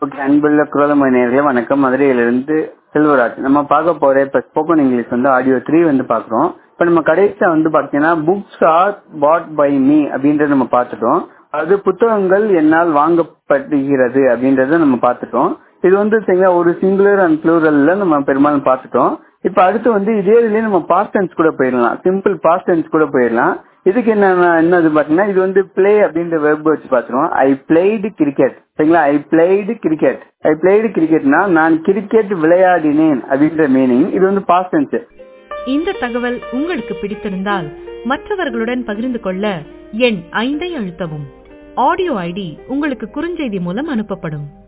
okay அன்புள்ள குரலமை நேர்களே வணக்கம் மதுரையிலிருந்து செல்வராஜ் நம்ம பார்க்க போற இப்ப ஸ்போக்கன் இங்கிலீஷ் வந்து ஆடியோ த்ரீ வந்து பாக்குறோம் இப்ப நம்ம கடைசியா வந்து பாத்தீங்கன்னா books are bought by me அப்படின்றத நம்ம பார்த்துட்டோம் அது புத்தகங்கள் என்னால் வாங்கப்படுகிறது அப்படின்றத நம்ம பார்த்துட்டோம் இது வந்து சரிங்களா ஒரு சிங்குலர் அண்ட் ப்ளூரல்ல நம்ம பெரும்பாலும் பார்த்துட்டோம் இப்ப அடுத்து வந்து இதே இதுலயே நம்ம பாஸ்ட் டென்ஸ் கூட போயிடலாம் சிம்பிள் பாஸ்ட் டென்ஸ் கூட போயிடலாம் இதுக்கு என்ன என்னது பாத்தீங்கன்னா இது வந்து பிளே அப்படின்ற வெப் வச்சு பாத்துருவோம் ஐ பிளேடு கிரிக்கெட் சரிங்களா I played cricket I played கிரிக்கெட்னா நான் கிரிக்கெட் விளையாடினேன் அப்படின்ற மீனிங் இது வந்து பாஸ்ட் டென்ஸ் இந்த தகவல் உங்களுக்கு பிடித்திருந்தால் மற்றவர்களுடன் பகிர்ந்து கொள்ள எண் ஐந்தை அழுத்தவும் ஆடியோ ஐடி உங்களுக்கு குறுஞ்செய்தி மூலம் அனுப்பப்படும்